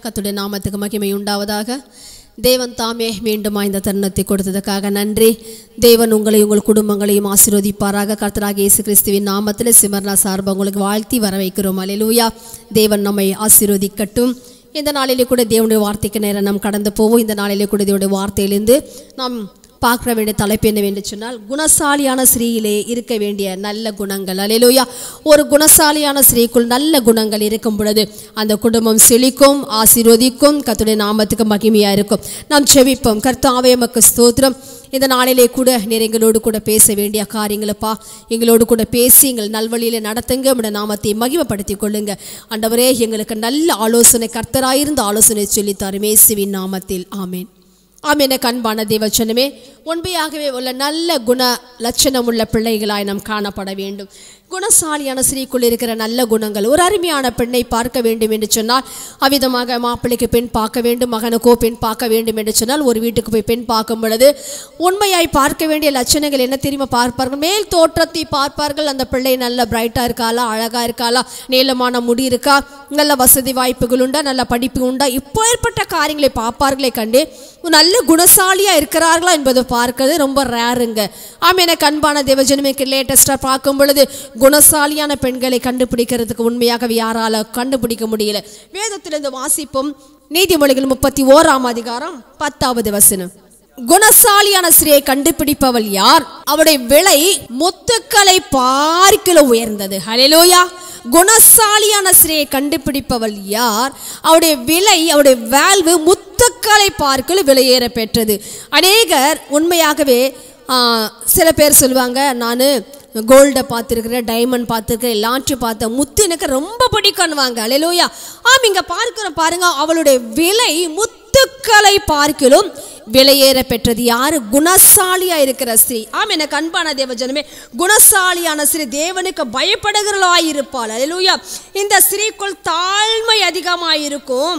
கத்துடைய நாமத்துக்கு மகிமை உண்டாவதாக தேவன் தாமே மீண்டும் இந்த தருணத்தை கொடுத்ததுக்காக நன்றி தேவன் உங்களை உங்கள் குடும்பங்களையும் ஆசீர்வதிப்பாராக கர்த்தராக இயேசு கிறிஸ்துவின் நாமத்தில் சிமர்னா சார்பாக உங்களுக்கு வாழ்த்தி வர வைக்கிறோம் அலையிலூயா தேவன் நம்மை ஆசீர்வதிக்கட்டும் இந்த நாளிலே கூட தேவனுடைய வார்த்தைக்கு நேரம் நாம் கடந்து போவோம் இந்த நாளிலே கூட தேவனுடைய வார்த்தையிலிருந்து நாம் பார்க்க வேண்டிய தலைப்பு என்னவென்று சொன்னால் குணசாலியான ஸ்ரீயிலே இருக்க வேண்டிய நல்ல குணங்கள் அலையிலூயா ஒரு குணசாலியான ஸ்ரீக்குள் நல்ல குணங்கள் இருக்கும் பொழுது அந்த குடும்பம் செழிக்கும் ஆசீர்வதிக்கும் கத்துடைய நாமத்துக்கு மகிமையா இருக்கும் நாம் செவிப்போம் கர்த்தாவே மக்கு ஸ்தோத்திரம் இந்த நாளிலே கூட நீர் எங்களோடு கூட பேச வேண்டிய காரியங்களப்பா எங்களோடு கூட பேசி எங்கள் நல்வழியில நடத்துங்க உடைய நாமத்தை மகிமைப்படுத்திக் கொள்ளுங்க ஆண்டவரே எங்களுக்கு நல்ல ஆலோசனை கர்த்தராயிருந்த ஆலோசனை சொல்லி தரும் இயேசுவின் நாமத்தில் ஆமேன் ஆமேன கண்பான தேவச்சனமே உண்மையாகவே உள்ள நல்ல குண லட்சணம் உள்ள பிள்ளைகளாய் நாம் காணப்பட வேண்டும் குணசாலியான ஸ்ரீக்குள் இருக்கிற நல்ல குணங்கள் ஒரு அருமையான பெண்ணை பார்க்க வேண்டும் என்று சொன்னால் அவ்விதமாக மாப்பிள்ளைக்கு பெண் பார்க்க வேண்டும் மகனுக்கோ பெண் பார்க்க வேண்டும் என்று சொன்னால் ஒரு வீட்டுக்கு போய் பெண் பார்க்கும் பொழுது உண்மையாய் பார்க்க வேண்டிய லட்சணங்கள் என்ன தெரியுமா பார்ப்பார்கள் மேல் தோற்றத்தை பார்ப்பார்கள் அந்த பிள்ளை நல்ல பிரைட்டாக இருக்காளா அழகாக இருக்காளா நீளமான முடி இருக்கா நல்ல வசதி வாய்ப்புகள் உண்டா நல்ல படிப்பு உண்டா இப்போ ஏற்பட்ட காரியங்களை பார்ப்பார்களே கண்டு நல்ல குணசாலியாக இருக்கிறார்களா என்பதை பார்க்கறது ரொம்ப ரேருங்க ஆமாம் எனக்கு அன்பான தேவஜனமைக்கு லேட்டஸ்ட்டாக பார்க்கும் பொழுது குணசாலியான பெண்களை கண்டுபிடிக்கிறதுக்கு உண்மையாகவே யாரால கண்டுபிடிக்க முடியல வேதத்திலிருந்து வாசிப்போம் நீதிமொழிகள் முப்பத்தி ஓராம் அதிகாரம் பத்தாவது வசனம் குணசாலியான ஸ்ரீயை கண்டுபிடிப்பவள் யார் அவருடைய விலை முத்துக்களை பார்க்கல உயர்ந்தது ஹலெலோயா குணசாலியான ஸ்ரீயை கண்டுபிடிப்பவள் யார் அவருடைய விலை அவருடைய வேல்வு முத்துக்களை பார்க்கல விலையேற பெற்றது அநேகர் உண்மையாகவே ஆ, சில பேர் சொல்லுவாங்க நான் கோல்டை பார்த்துருக்குறேன் டைமண்ட் பார்த்துருக்கிறேன் எல்லாற்றையும் பார்த்தேன் முத்து எனக்கு ரொம்ப பிடிக்கணுவாங்க அலையிலோயா ஆம் இங்கே பார்க்கிறோம் பாருங்க அவளுடைய விலை முத்துக்களை பார்க்கிலும் விலையேற பெற்றது யாரு குணசாலியா இருக்கிற ஸ்ரீ ஆம் எனக்கு அன்பான தேவ ஜனமே குணசாலியான ஸ்ரீ தேவனுக்கு பயப்படுகிறவளாய் இருப்பாள் அலையிலூயா இந்த ஸ்ரீக்குள் தாழ்மை அதிகமாயிருக்கும்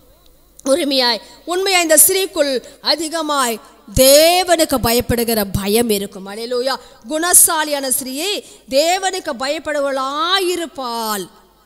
உரிமையாய் உண்மையாய் இந்த ஸ்ரீக்குள் அதிகமாய் தேவனுக்கு பயப்படுகிற பயம் இருக்கும் அலையிலூயா குணசாலியான ஸ்ரீயை தேவனுக்கு பயப்படுவளாயிருப்பாள்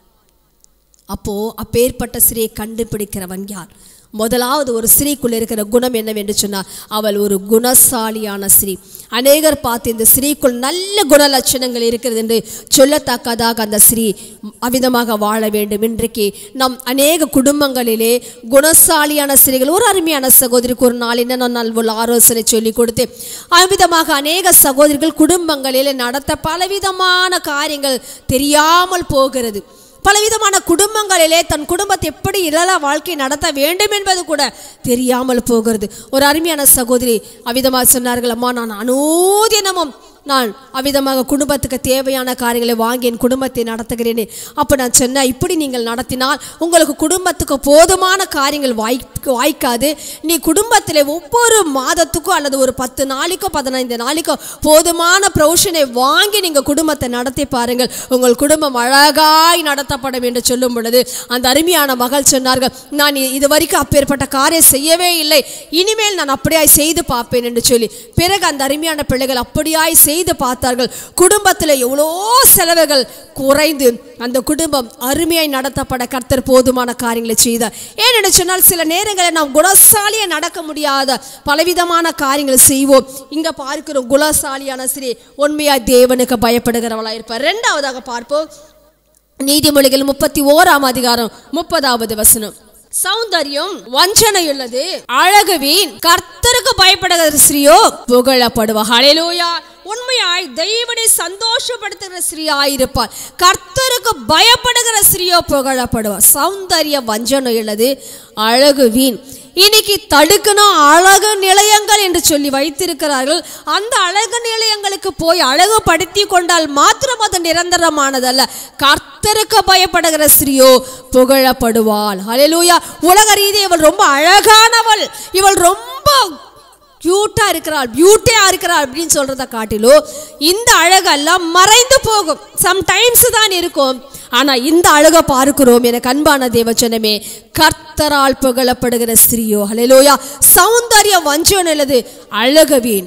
அப்போ அப்பேற்பட்ட ஸ்ரீயை கண்டுபிடிக்கிறவன் யார் முதலாவது ஒரு ஸ்ரீக்குள்ள இருக்கிற குணம் என்னவென்று சொன்னால் அவள் ஒரு குணசாலியான ஸ்ரீ அநேகர் பார்த்து இந்த ஸ்ரீக்குள் நல்ல குணலட்சணங்கள் இருக்கிறது என்று சொல்லத்தக்கதாக அந்த ஸ்ரீ அவிதமாக வாழ வேண்டும் இன்றைக்கு நம் அநேக குடும்பங்களிலே குணசாலியான ஸ்திரீகள் ஒரு அருமையான சகோதரிக்கு ஒரு நாள் என்ன நல்வல் ஆலோசனை சொல்லி கொடுத்து அவ்விதமாக அநேக சகோதரிகள் குடும்பங்களிலே நடத்த பலவிதமான காரியங்கள் தெரியாமல் போகிறது பலவிதமான குடும்பங்களிலே தன் குடும்பத்தை எப்படி இளல வாழ்க்கை நடத்த வேண்டும் என்பது கூட தெரியாமல் போகிறது ஒரு அருமையான சகோதரி அவ்விதமாக சொன்னார்கள் அம்மா நான் அனூதினமும் நான் அவ்விதமாக குடும்பத்துக்கு தேவையான காரியங்களை வாங்கி என் குடும்பத்தை நடத்துகிறேனே அப்போ நான் சொன்னேன் இப்படி நீங்கள் நடத்தினால் உங்களுக்கு குடும்பத்துக்கு போதுமான காரியங்கள் வாய் வாய்க்காது நீ குடும்பத்தில் ஒவ்வொரு மாதத்துக்கும் அல்லது ஒரு பத்து நாளைக்கோ பதினைந்து நாளைக்கோ போதுமான ப்ரொவிஷனை வாங்கி நீங்கள் குடும்பத்தை நடத்தி பாருங்கள் உங்கள் குடும்பம் அழகாய் நடத்தப்படும் என்று சொல்லும் பொழுது அந்த அருமையான மகள் சொன்னார்கள் நான் இ- இது வரைக்கும் அப்பேற்பட்ட காரியம் செய்யவே இல்லை இனிமேல் நான் அப்படியாய் செய்து பார்ப்பேன் என்று சொல்லி பிறகு அந்த அருமையான பிள்ளைகள் அப்படியாய் செய்து பார்த்தார்கள் குடும்பத்தில் எவ்வளோ செலவுகள் குறைந்து அந்த குடும்பம் அருமையாய் நடத்தப்பட கர்த்தர் போதுமான காரியங்களை செய்தார் ஏனென்று சொன்னால் சில நேரங்களில் நாம் குணசாலியாக நடக்க முடியாத பலவிதமான காரியங்களை செய்வோம் இங்க பார்க்கிறோம் குணசாலியான ஸ்ரீ உண்மையாய் தேவனுக்கு பயப்படுகிறவளா இருப்பார் ரெண்டாவதாக பார்ப்போம் நீதிமொழிகள் முப்பத்தி ஓராம் அதிகாரம் முப்பதாவது வசனம் சௌந்தரியம் வஞ்சனையுள்ளது அழகு வீண் கர்த்தருக்கு பயப்படுகிற ஸ்ரீயோ புகழப்படுவா ஹalleluya உண்மையாய் தெய்வனை சந்தோஷப்படுத்துகிற ஸ்ரீயாயிருப்பார் கர்த்தருக்கு பயப்படுகிற ஸ்ரீயோ புகழப்படுவார் சௌந்தரிய வஞ்சனை உள்ளது அழகு வீண் இன்னைக்கு தடுக்கணும் அழகு நிலையங்கள் என்று சொல்லி வைத்திருக்கிறார்கள் அந்த அழகு நிலையங்களுக்கு போய் அழகுபடுத்தி கொண்டால் மாத்திரம் அது நிரந்தரமானதல்ல கர்த்தருக்கு பயப்படுகிற ஸ்ரீயோ புகழப்படுவாள் ஹalleluya உலக ரீதி இவள் ரொம்ப அழகானவள் இவள் ரொம்ப கியூட்டா இருக்கிறாள் பியூட்டியா இருக்கிறாள் அப்படின்னு சொல்றத காட்டிலும் இந்த அழகெல்லாம் மறைந்து போகும் சம்டைம்ஸ் தான் இருக்கும் ஆனா இந்த அழகை பார்க்கிறோம் எனக்கு அன்பான தேவச்சனமே கர்த்தரால் புகழப்படுகிற ஸ்திரியோ ஹalleluya சௌந்தரிய வஞ்சம் அல்லது அழகவீன்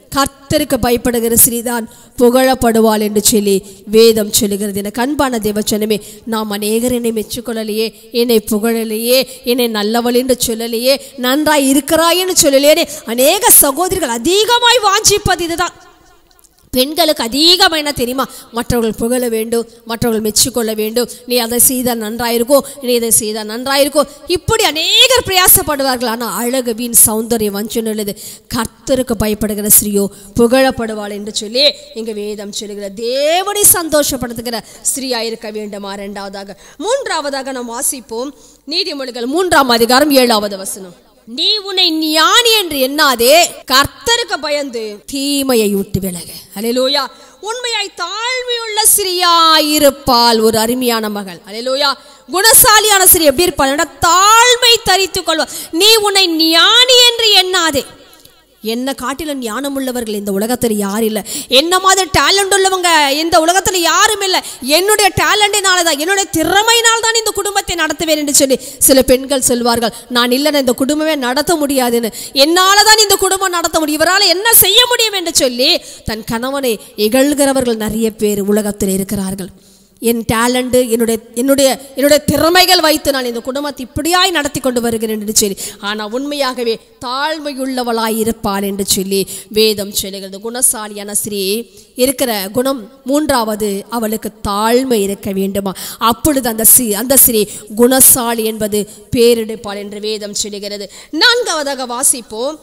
கர்த்தருக்கு பயப்படுகிற ஸ்ரீதான் புகழப்படுவாள் என்று சொல்லி வேதம் சொல்லுகிறது எனக்கு அன்பான தேவச்சனமே நாம் அநேகர் என்னை மெச்சுக்கொள்ளலையே என்னை புகழலையே என்னை நல்லவள் என்று சொல்லலையே நன்றாய் இருக்கிறாய் என்று சொல்லலையே அநேக சகோதரிகள் அதிகமாய் வாஞ்சிப்பது இதுதான் பெண்களுக்கு அதிகமாக என்ன தெரியுமா மற்றவர்கள் புகழ வேண்டும் மற்றவர்கள் மெச்சிக்கொள்ள வேண்டும் நீ அதை செய்தால் நன்றாயிருக்கும் நீ இதை செய்தால் நன்றாயிருக்கும் இப்படி அநேகர் பிரயாசப்படுவார்கள் ஆனால் அழகு வீண் சௌந்தரியம் வஞ்சம் உள்ளது கர்த்தருக்கு பயப்படுகிற ஸ்ரீயோ புகழப்படுவாள் என்று சொல்லி இங்கே வேதம் சொல்லுகிற தேவனை சந்தோஷப்படுத்துகிற ஸ்ரீயா இருக்க வேண்டுமா ரெண்டாவதாக மூன்றாவதாக நாம் வாசிப்போம் நீதிமொழிகள் மூன்றாம் அதிகாரம் ஏழாவது வசனம் நீ உன்னை ஞானி என்று எண்ணாதே கர்த்தருக்கு பயந்து தீமையை விட்டு விலக அலையலூயா உண்மையாய் தாழ்மையுள்ள சிறியாயிருப்பாள் ஒரு அருமையான மகள் அலையலூயா குணசாலியான சிறி எப்படி இருப்பாள் தாழ்மை தரித்துக் கொள்வா நீ உன்னை ஞானி என்று எண்ணாதே என்ன காட்டிலும் ஞானம் உள்ளவர்கள் இந்த உலகத்தில் யார் இல்லை என்ன மாதிரி டேலண்ட் உள்ளவங்க இந்த உலகத்தில் யாரும் இல்லை என்னுடைய டேலண்டினால தான் என்னுடைய திறமையினால் தான் இந்த குடும்பத்தை நடத்துவேன் என்று சொல்லி சில பெண்கள் சொல்வார்கள் நான் இல்லைன்னா இந்த குடும்பமே நடத்த முடியாதுன்னு என்னால் தான் இந்த குடும்பம் நடத்த முடியும் இவரால் என்ன செய்ய முடியும் என்று சொல்லி தன் கணவனை இகழ்கிறவர்கள் நிறைய பேர் உலகத்தில் இருக்கிறார்கள் என் டேலண்ட்டு என்னுடைய என்னுடைய என்னுடைய திறமைகள் வைத்து நான் இந்த குடும்பத்தை இப்படியாய் நடத்தி கொண்டு வருகிறேன் என்று சொல்லி ஆனால் உண்மையாகவே தாழ்மையுள்ளவளாய் இருப்பாள் என்று சொல்லி வேதம் சொல்லுகிறது குணசாலியான ஸ்ரீ இருக்கிற குணம் மூன்றாவது அவளுக்கு தாழ்மை இருக்க வேண்டுமா அப்பொழுது அந்த ஸ்ரீ அந்த ஸ்ரீ குணசாலி என்பது பேரெடுப்பாள் என்று வேதம் சொல்லுகிறது நான்காவதாக வாசிப்போம்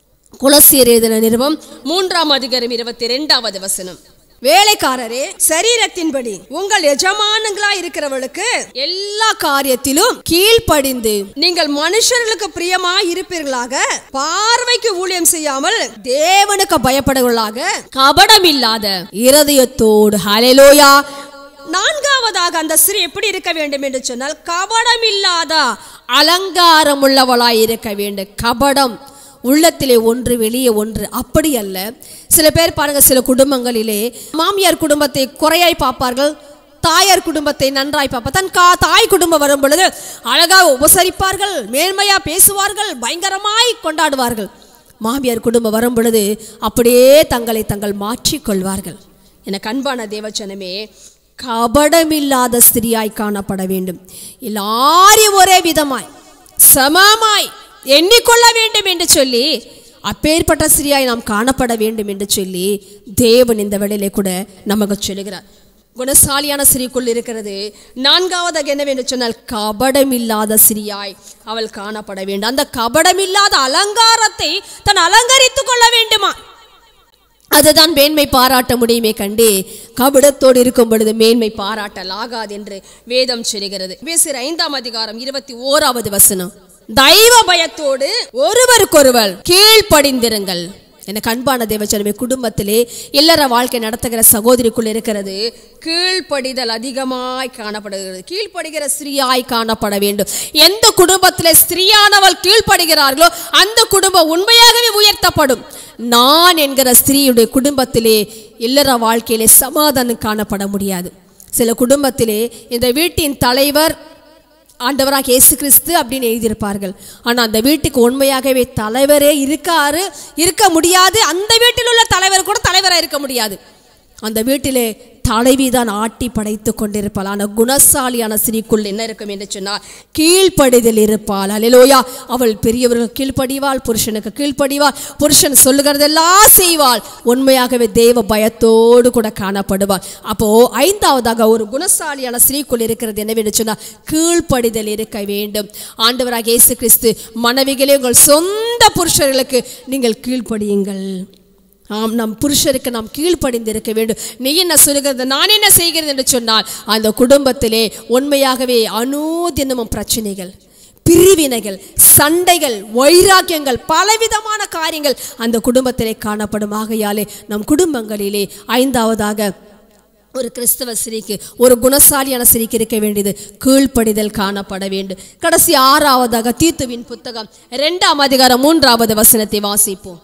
குலசீர் எழுதின நிறுவம் மூன்றாம் அதிகாரம் இருபத்தி ரெண்டாவது வசனம் வேலைக்காரரே சரீரத்தின்படி உங்கள் எஜமானங்களா இருக்கிறவளுக்கு எல்லா காரியத்திலும் கீழ்ப்படிந்து நீங்கள் மனுஷர்களுக்கு பிரியமா இருப்பீர்களாக பார்வைக்கு ஊழியம் செய்யாமல் தேவனுக்கு பயப்படுவர்களாக கபடம் இல்லாத இருதயத்தோடு ஹalleluya நான்காவதாக அந்த ஸ்திரீ எப்படி இருக்க வேண்டும் என்று சொன்னால் கபடம் இல்லாத அலங்காரம் உள்ளவளாய் இருக்க வேண்டும் கபடம் உள்ளத்திலே ஒன்று வெளியே ஒன்று அப்படி அல்ல சில பேர் பாருங்க சில குடும்பங்களிலே மாமியார் குடும்பத்தை குறையாய் பார்ப்பார்கள் தாயார் குடும்பத்தை நன்றாய் பார்ப்பார் தன் கா தாய் குடும்பம் வரும் பொழுது அழகாக உபசரிப்பார்கள் மேன்மையா பேசுவார்கள் பயங்கரமாய் கொண்டாடுவார்கள் மாமியார் குடும்பம் வரும் பொழுது அப்படியே தங்களை தங்கள் மாற்றிக்கொள்வார்கள் என அன்பான தேவச்சனமே கபடமில்லாத ஸ்திரியாய் காணப்பட வேண்டும் எல்லாரையும் ஒரே விதமாய் சமமாய் எண்ணிக்கொள்ள வேண்டும் என்று சொல்லி அப்பேற்பட்ட ஸ்திரியாய் நாம் காணப்பட வேண்டும் என்று சொல்லி தேவன் இந்த வேளையிலே கூட நமக்கு சொல்லுகிறார் குணசாலியான சிறிக்குள் இருக்கிறது நான்காவதாக என்னவென்று சொன்னால் கபடமில்லாத சிறியாய் அவள் காணப்பட வேண்டும் அந்த கபடமில்லாத அலங்காரத்தை தன் அலங்கரித்துக் கொள்ள வேண்டுமா அதுதான் மேன்மை பாராட்ட முடியுமே கண்டே கபடத்தோடு இருக்கும் பொழுது மேன்மை பாராட்டலாகாது என்று வேதம் சொல்கிறது பேசுகிற ஐந்தாம் அதிகாரம் இருபத்தி ஓராவது வசனம் தெய்வ பயத்தோடு ஒருவருக்கொருவர் கீழ்ப்படிந்திருங்கள் எனக்கு அன்பான தேவச்சனமே குடும்பத்திலே இல்லற வாழ்க்கை நடத்துகிற சகோதரிக்குள் இருக்கிறது கீழ்ப்படிதல் அதிகமாய் காணப்படுகிறது கீழ்ப்படுகிற ஸ்திரீயாய் காணப்பட வேண்டும் எந்த குடும்பத்திலே ஸ்திரீயானவள் கீழ்ப்படுகிறார்களோ அந்த குடும்பம் உண்மையாகவே உயர்த்தப்படும் நான் என்கிற ஸ்திரீயுடைய குடும்பத்திலே இல்லற வாழ்க்கையிலே சமாதானம் காணப்பட முடியாது சில குடும்பத்திலே இந்த வீட்டின் தலைவர் ஆண்டவராக இயேசு கிறிஸ்து அப்படின்னு எழுதியிருப்பார்கள் ஆனால் அந்த வீட்டுக்கு உண்மையாகவே தலைவரே இருக்காரு இருக்க முடியாது அந்த வீட்டில் உள்ள தலைவர் கூட தலைவராக இருக்க முடியாது அந்த வீட்டிலே தலைவி தான் ஆட்டி படைத்து கொண்டிருப்பாள் ஆனால் குணசாலியான ஸ்திரீக்குள் என்ன இருக்கும் என்று சொன்னால் கீழ்ப்படிதல் இருப்பாள் அலையிலோயா அவள் பெரியவர்கள் கீழ்ப்படிவாள் புருஷனுக்கு கீழ்ப்படிவாள் புருஷன் சொல்லுகிறதெல்லாம் செய்வாள் உண்மையாகவே தேவ பயத்தோடு கூட காணப்படுவாள் அப்போ ஐந்தாவதாக ஒரு குணசாலியான ஸ்திரீக்குள் இருக்கிறது என்னவென்று சொன்னால் கீழ்ப்படிதல் இருக்க வேண்டும் ஆண்டவராக இயேசு கிறிஸ்து மனைவிகளே உங்கள் சொந்த புருஷர்களுக்கு நீங்கள் கீழ்ப்படியுங்கள் ஆம் நம் புருஷருக்கு நாம் கீழ்ப்படிந்திருக்க வேண்டும் நீ என்ன சொல்லுகிறது நான் என்ன செய்கிறது என்று சொன்னால் அந்த குடும்பத்திலே உண்மையாகவே அனூதினமும் பிரச்சனைகள் பிரிவினைகள் சண்டைகள் வைராக்கியங்கள் பலவிதமான காரியங்கள் அந்த குடும்பத்திலே காணப்படும் ஆகையாலே நம் குடும்பங்களிலே ஐந்தாவதாக ஒரு கிறிஸ்தவ ஸ்திரீக்கு ஒரு குணசாலியான ஸ்திரீக்கு இருக்க வேண்டியது கீழ்ப்படிதல் காணப்பட வேண்டும் கடைசி ஆறாவதாக தீத்துவின் புத்தகம் இரண்டாம் அதிகாரம் மூன்றாவது வசனத்தை வாசிப்போம்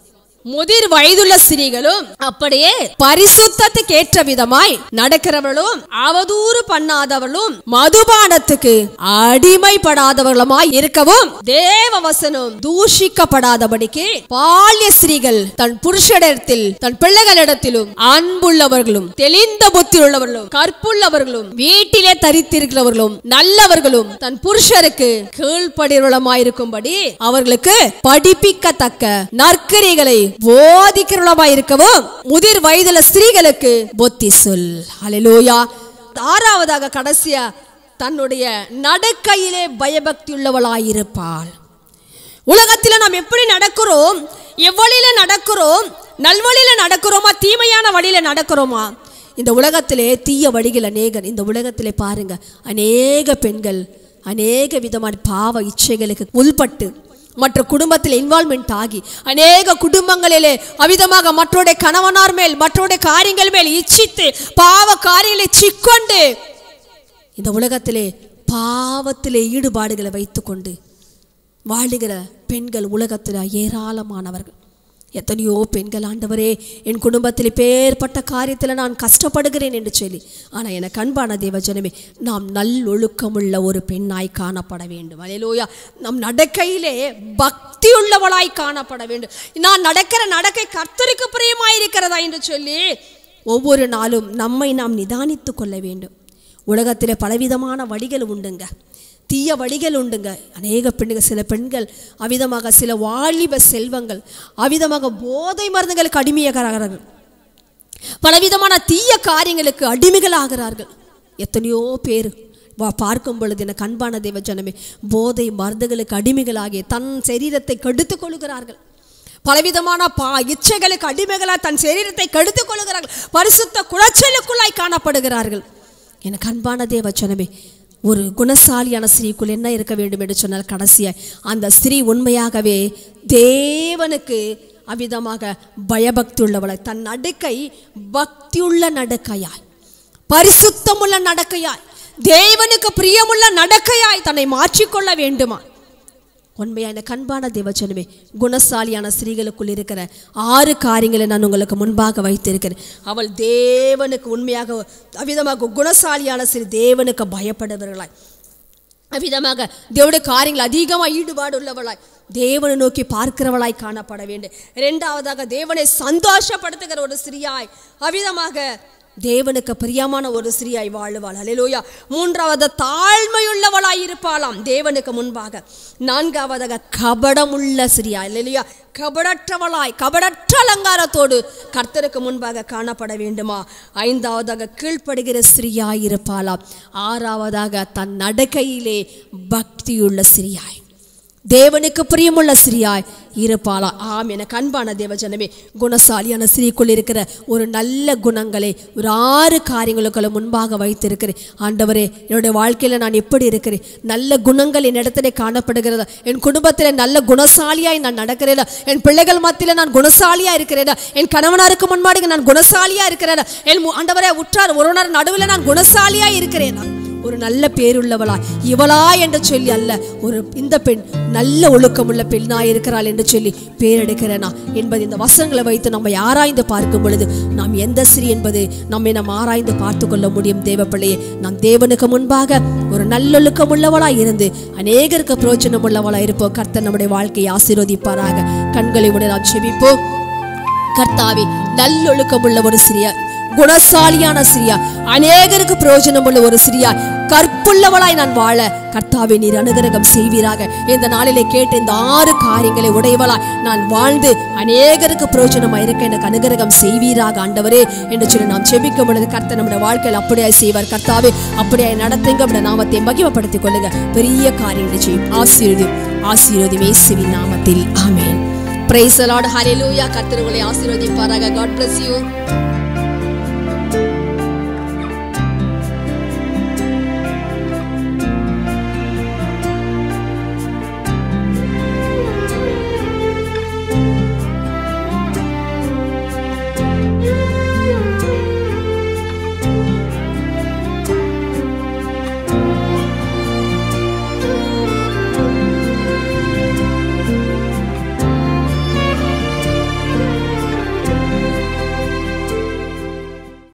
முதிர் வயதுள்ள ஸ்திரீகளும் அப்படியே பரிசுத்தத்துக்கு ஏற்ற விதமாய் நடக்கிறவர்களும் அவதூறு பண்ணாதவர்களும் மதுபானத்துக்கு அடிமைப்படாதவர்களுமாய் இருக்கவும் தேவ வசனம் தூஷிக்கப்படாதபடிக்கு பால்ய ஸ்திரீகள் தன் புருஷனிடத்தில் தன் பிள்ளைகளிடத்திலும் அன்புள்ளவர்களும் தெளிந்த புத்தி உள்ளவர்களும் கற்புள்ளவர்களும் வீட்டிலே தரித்திருக்கிறவர்களும் நல்லவர்களும் தன் புருஷருக்கு கீழ்ப்படிகளுமாயிருக்கும்படி அவர்களுக்கு படிப்பிக்கத்தக்க நற்கரிகளை போதிக்கிறவளமாயிருக்கவும் முதிர் வயதுள்ள ஸ்திரீகளுக்கு புத்தி சொல் ஹalleluya ஆறாவதாக கடைசியா தன்னுடைய நடக்கையிலே பயபக்தி உள்ளவளாயிருப்பாள் உலகத்தில் நாம் எப்படி நடக்கிறோம் எவ்வழியில நடக்கிறோம் நல்வழியில நடக்கிறோமா தீமையான வழியில நடக்கிறோமா இந்த உலகத்திலே தீய வழிகள் அநேகர் இந்த உலகத்திலே பாருங்க அநேக பெண்கள் அநேக விதமான பாவ இச்சைகளுக்கு உள்பட்டு மற்ற குடும்பத்தில் இன்வால்மெண்ட் ஆகி அநேக குடும்பங்களிலே அவிதமாக மற்றோடைய கணவனார் மேல் மற்றோடைய காரியங்கள் மேல் இச்சித்து பாவ காரியங்களை சிக்கொண்டு இந்த உலகத்திலே பாவத்திலே ஈடுபாடுகளை வைத்துக்கொண்டு வாழுகிற பெண்கள் உலகத்தில் ஏராளமானவர்கள் எத்தனையோ பெண்கள் ஆண்டவரே என் குடும்பத்தில் பேர்பட்ட காரியத்தில் நான் கஷ்டப்படுகிறேன் என்று சொல்லி ஆனால் எனக்கு அன்பான தேவஜனமே நாம் நல்லொழுக்கமுள்ள ஒரு பெண்ணாய் காணப்பட வேண்டும் அலையிலோயா நம் நடக்கையிலே பக்தி உள்ளவளாய் காணப்பட வேண்டும் நான் நடக்கிற நடக்கை கர்த்தருக்கு பிரியமாயிருக்கிறதா என்று சொல்லி ஒவ்வொரு நாளும் நம்மை நாம் நிதானித்து கொள்ள வேண்டும் உலகத்தில் பலவிதமான வழிகள் உண்டுங்க தீய வழிகள் உண்டுங்க அநேக பெண்கள் சில பெண்கள் அவிதமாக சில வாலிப செல்வங்கள் அவிதமாக போதை மருந்துகளுக்கு அடிமையாகிறார்கள் பலவிதமான தீய காரியங்களுக்கு அடிமைகள் ஆகிறார்கள் எத்தனையோ பேர் வா பார்க்கும் பொழுது எனக்கு அன்பான தேவ ஜனமே போதை மருந்துகளுக்கு அடிமைகளாகிய தன் சரீரத்தை கெடுத்துக் கொள்கிறார்கள் பலவிதமான பா இச்சைகளுக்கு அடிமைகளாக தன் சரீரத்தை கெடுத்துக் கொள்கிறார்கள் பரிசுத்த குளச்சலுக்குள்ளாய் காணப்படுகிறார்கள் எனக்கு அன்பான தேவ ஜனமே ஒரு குணசாலியான ஸ்திரீக்குள் என்ன இருக்க வேண்டும் என்று சொன்னால் கடைசியாய் அந்த ஸ்திரீ உண்மையாகவே தேவனுக்கு அவ்விதமாக பயபக்தி உள்ளவளை தன் நடுக்கை பக்தியுள்ள நடக்கையாய் பரிசுத்தமுள்ள நடக்கையாய் தேவனுக்கு பிரியமுள்ள நடக்கையாய் தன்னை மாற்றிக்கொள்ள வேண்டுமா உண்மையா இந்த கண்பான தேவச்சனமே குணசாலியான ஸ்திரீகளுக்குள் இருக்கிற ஆறு காரியங்களை நான் உங்களுக்கு முன்பாக வைத்திருக்கிறேன் அவள் தேவனுக்கு உண்மையாக அவ்விதமாக குணசாலியான ஸ்திரீ தேவனுக்கு பயப்படுபவர்களாய் அவ்விதமாக தேவனுடைய காரியங்கள் அதிகமாக ஈடுபாடு உள்ளவளாய் தேவனை நோக்கி பார்க்கிறவளாய் காணப்பட வேண்டும் இரண்டாவதாக தேவனை சந்தோஷப்படுத்துகிற ஒரு ஸ்திரியாய் அவ்விதமாக தேவனுக்கு பிரியமான ஒரு ஸ்திரியாய் வாழுவாள் அலையிலோயா மூன்றாவது தாழ்மையுள்ளவளாய் இருப்பாளாம் தேவனுக்கு முன்பாக நான்காவதாக கபடமுள்ள ஸ்திரியா இல்லையா கபடற்றவளாய் கபடற்ற அலங்காரத்தோடு கர்த்தருக்கு முன்பாக காணப்பட வேண்டுமா ஐந்தாவதாக கீழ்ப்படுகிற ஸ்திரியாய் இருப்பாளாம் ஆறாவதாக தன் நடக்கையிலே பக்தியுள்ள ஸ்திரியாய் தேவனுக்கு பிரியமுள்ள ஸ்திரியாய் இருப்பாளா ஆம் என கண்பான தேவஜனமே குணசாலியான ஸ்திரீக்குள் இருக்கிற ஒரு நல்ல குணங்களை ஒரு ஆறு காரியங்களுக்குள்ள முன்பாக வைத்திருக்கிறேன் ஆண்டவரே என்னுடைய வாழ்க்கையில் நான் எப்படி இருக்கிறேன் நல்ல குணங்கள் என் இடத்துல காணப்படுகிறதா என் குடும்பத்தில் நல்ல குணசாலியாய் நான் நடக்கிறேனா என் பிள்ளைகள் மத்தியில் நான் குணசாலியா இருக்கிறேனா என் கணவனாருக்கு முன்பாடு நான் குணசாலியா இருக்கிறேனா என் மு- ஆண்டவரே உற்றார் ஒருவனர் நடுவில் நான் குணசாலியா இருக்கிறேனா ஒரு நல்ல பேருள்ளவளா இவளா என்று சொல்லி அல்ல ஒரு இந்த பெண் நல்ல ஒழுக்கமுள்ள பெண்ணாய் இருக்கிறாள் என்று சொல்லி பேரெடுக்கிறேனா என்பது இந்த வசனங்களை வைத்து நம்ம ஆராய்ந்து பார்க்கும் பொழுது நாம் எந்த ஸ்ரீ என்பது நம்மை நாம் ஆராய்ந்து பார்த்து கொள்ள முடியும் தேவப்பிள்ளையே நாம் தேவனுக்கு முன்பாக ஒரு நல்லொழுக்கம் உள்ளவளா இருந்து அநேகருக்கு பிரயோஜனம் உள்ளவளா இருப்போம் கர்த்தர் நம்முடைய வாழ்க்கையை ஆசீர்வதிப்பாராக கண்களை உடைய நாம் செபிப்போம் கர்த்தாவே நல்லொழுக்கமுள்ள ஒரு சிறியா குணசாலியான சிறியா அநேகருக்கு பிரயோஜனம் உள்ள ஒரு சிறியா கற்புள்ளவளாய் நான் வாழ கர்த்தாவே நீர் அனுகிரகம் செய்வீராக இந்த நாளிலே கேட்ட இந்த ஆறு காரியங்களை உடையவளாய் நான் வாழ்ந்து அநேகருக்கு பிரயோஜனமாக இருக்க எனக்கு அனுகிரகம் செய்வீராக ஆண்டவரே என்று சொல்லி நாம் செபிக்கும் பொழுது கர்த்தர் நம்முடைய வாழ்க்கையில் அப்படியே செய்வார் கர்த்தாவே அப்படியே நடத்துங்க நம்முடைய நாமத்தை மகிமைப்படுத்திக் கொள்ளுங்க பெரிய காரியங்களை செய்யும் ஆசீர்வதி ஆசீர்வதி மேசுவின் நாமத்தில் ஆமென் பிரைஸ் லார்ட் ஹalleluya கர்த்தர் உங்களை ஆசீர்வதிப்பாராக காட் bless you